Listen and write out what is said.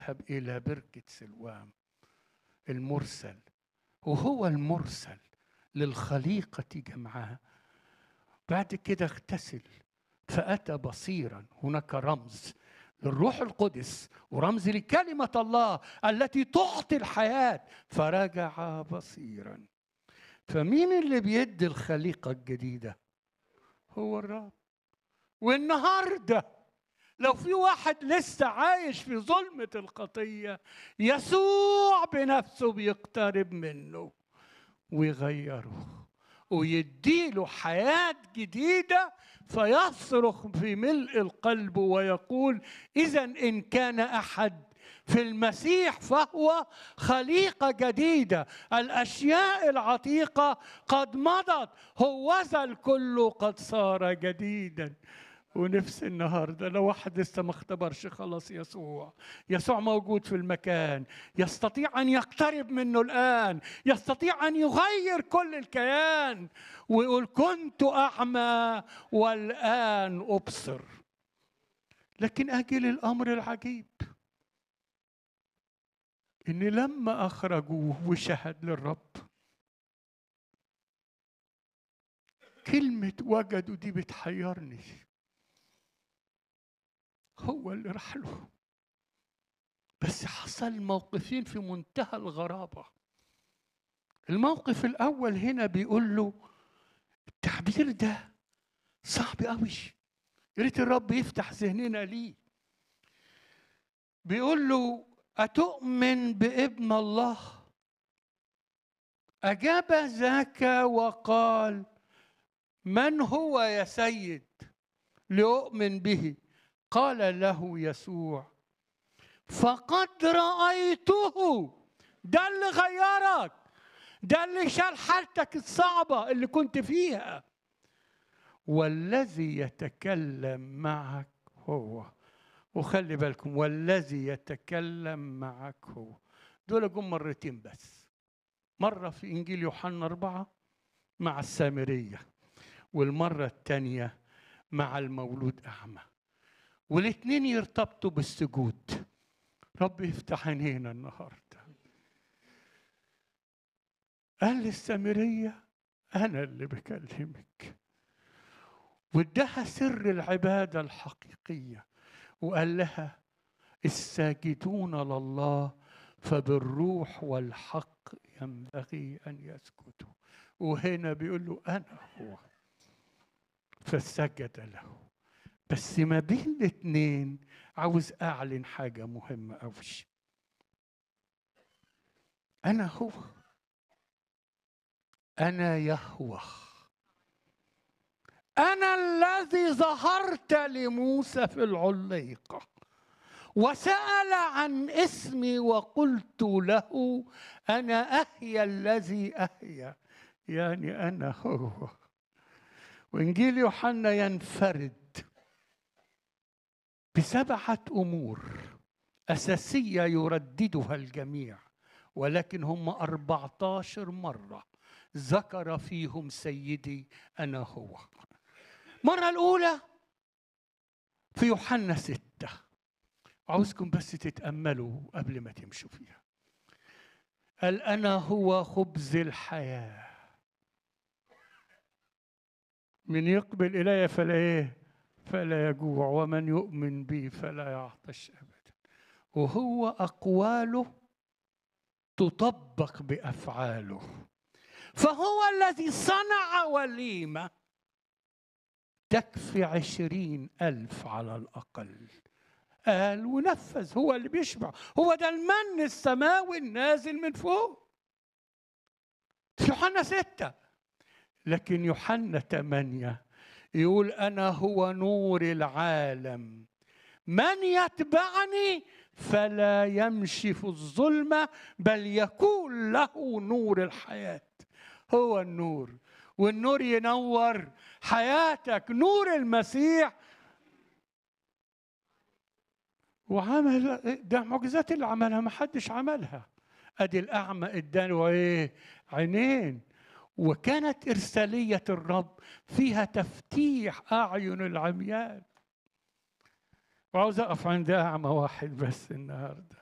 اذهب إلى بركة سلوام المرسل وهو المرسل للخليقة جمعها بعد كده اغتسل فأتى بصيرا هناك رمز للروح القدس ورمز لكلمة الله التي تعطي الحياة فرجع بصيرا فمين اللي بيدي الخليقة الجديدة هو الرب والنهارده لو في واحد لسه عايش في ظلمة الخطية يسوع بنفسه بيقترب منه ويغيره ويديله حياة جديدة فيصرخ في ملء القلب ويقول إذا إن كان أحد في المسيح فهو خليقة جديدة الأشياء العتيقة قد مضت هوذا الكل قد صار جديدا ونفس النهارده لو واحد لسه ما اختبرش خلاص يسوع يسوع موجود في المكان يستطيع ان يقترب منه الان يستطيع ان يغير كل الكيان ويقول كنت اعمى والان ابصر لكن اجل الامر العجيب ان لما اخرجوه وشهد للرب كلمه وجدوا دي بتحيرني هو اللي راح له بس حصل موقفين في منتهى الغرابة الموقف الأول هنا بيقول له التعبير ده صعب قوي يا ريت الرب يفتح ذهننا ليه بيقول له أتؤمن بابن الله أجاب ذاك وقال من هو يا سيد لأؤمن به قال له يسوع فقد رأيته ده اللي غيرك ده اللي شال حالتك الصعبة اللي كنت فيها والذي يتكلم معك هو وخلي بالكم والذي يتكلم معك هو دول جم مرتين بس مرة في إنجيل يوحنا أربعة مع السامرية والمرة الثانية مع المولود أعمى والاثنين يرتبطوا بالسجود رب يفتح عينينا النهارده قال للسامريه انا اللي بكلمك وادها سر العباده الحقيقيه وقال لها الساجدون لله فبالروح والحق ينبغي ان يسجدوا وهنا بيقول له انا هو فسجد له بس ما بين الاثنين عاوز اعلن حاجه مهمه قوي انا هو انا يهوه انا الذي ظهرت لموسى في العليقه وسال عن اسمي وقلت له انا احيا الذي احيا يعني انا هو وانجيل يوحنا ينفرد بسبعة أمور أساسية يرددها الجميع ولكن هم أربعة عشر مرة ذكر فيهم سيدي أنا هو مرة الأولى في يوحنا ستة عاوزكم بس تتأملوا قبل ما تمشوا فيها قال أنا هو خبز الحياة من يقبل إلي فلا إيه فلا يجوع ومن يؤمن بي فلا يعطش ابدا وهو اقواله تطبق بافعاله فهو الذي صنع وليمه تكفي عشرين ألف على الأقل قال ونفذ هو اللي بيشبع هو ده المن السماوي النازل من فوق في يوحنا ستة لكن يوحنا ثمانية يقول انا هو نور العالم من يتبعني فلا يمشي في الظلمه بل يكون له نور الحياه هو النور والنور ينور حياتك نور المسيح وعمل ده معجزات اللي عملها ما حدش عملها ادي الاعمى اداله ايه عينين وكانت إرسالية الرب فيها تفتيح أعين العميان وعاوز أقف عند أعمى واحد بس النهاردة